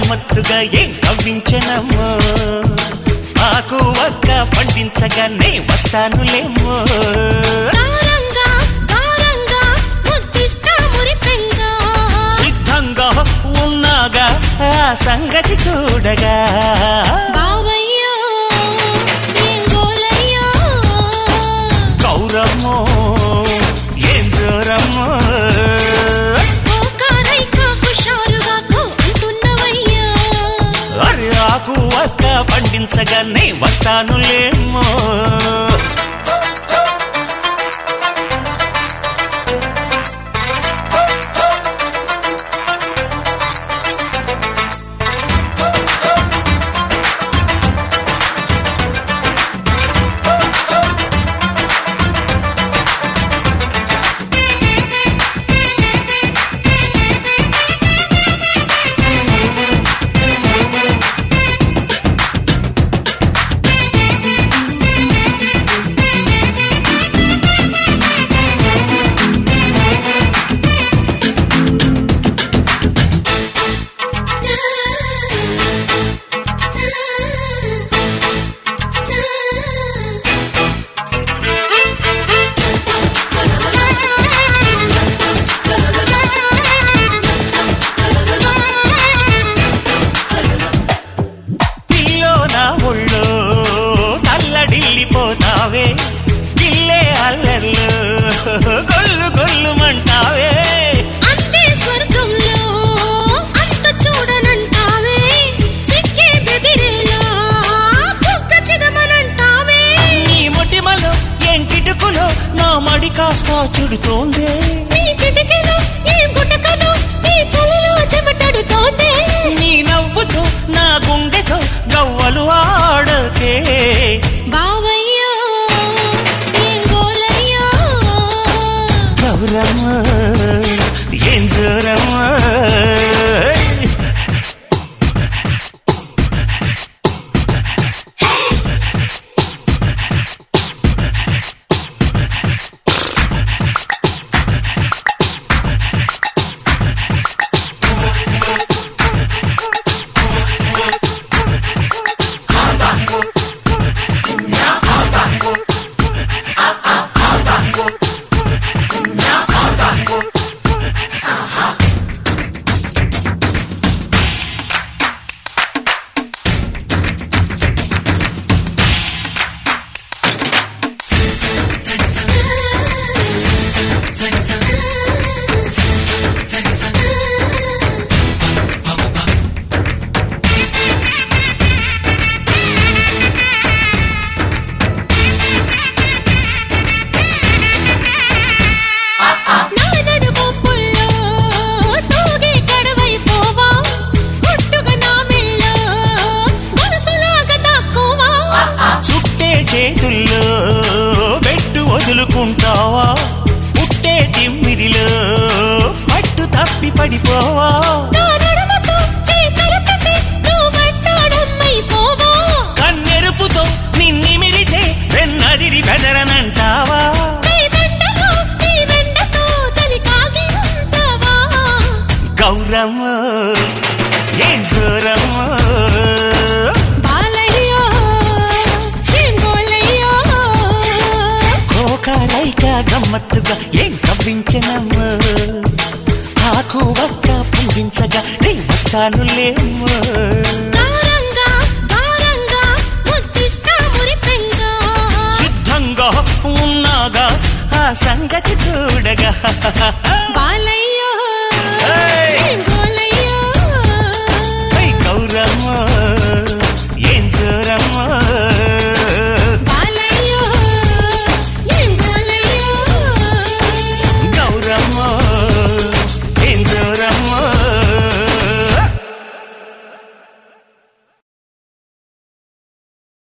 గమ్మత్తుగా ఏం కవ్వించనమ్మో ఆకు ఒక్క పండించగానే వస్తానులేమో కారంగా కారంగా ముద్దిస్తా మురిపెంగా సిద్ధంగా ఉన్నాగా ఆ సంగతి చూడగా బావయ్యో ఏం గోలయ్యో గౌరమ్మో ఏం జోరమ్మో ఓ కారైక హుషారుగా కో అంటున్నవయ్యో అరే ఆకు ఒక్క పండించగానే వస్తానులేమో పిల్లో నా ఒళ్ళో తల్లడిల్లిపోతావే గిల్లే అల్లర్లు గొల్లు గొల్లుమంటావే అంతే స్వర్గంలో అంత చూడనంటావే సిక్కే బెదిరేలా బుగ్గ చిదమనంటావే నీ మొటిమలో ఏం కిటుకులో నా మడి కాస్త చుడుతోందే నీ చిటికెలో ఈ గుటకలో ఈ చలిలో చెమటడుతోందే నీ నవ్వుతో నా గుండెతో గవ్వలు ఆడకే బావయ్యో ఏం గోలయ్యో గౌరమ్మ ఏం జోరమ్మ నా నడుమొప్పుల్లో తూగే కడవైపోవా గుట్టుగా నా మెల్లో మనసులాగా దాక్కోవా చుట్టే చేతుల్లో పెట్టు వదులుకుంటావా పుట్టే తిమ్మిరిలో పట్టు తప్పి పడిపోవా నా నడుమతో చేతలపతి నువ్వంటాడమ్మైపోవా కన్నెరుపుతో నిన్నిమిరితే వెన్నదిరి బెదరనంటావా నీ దండలో నీ వెండతో చలి కాగించవా గౌరమ్మ ఏం జోరమ్మ బాలయ్యో ఏం గోలయ్యో కోకాలైక గమ్మత్తుగా ఏం కవ్వించనమ్మ ఆకు ఒక్క పండించగా నీ వస్తానులేమ్మో కారంగా కారంగా ముద్దిస్తా మురిపెంగా సిద్ధంగా ఉన్నాగా ఆ సంగతి చూడగా బాలయ్యో ఏయ్! ఏం గోలయ్యో ఐ గౌరమ్మ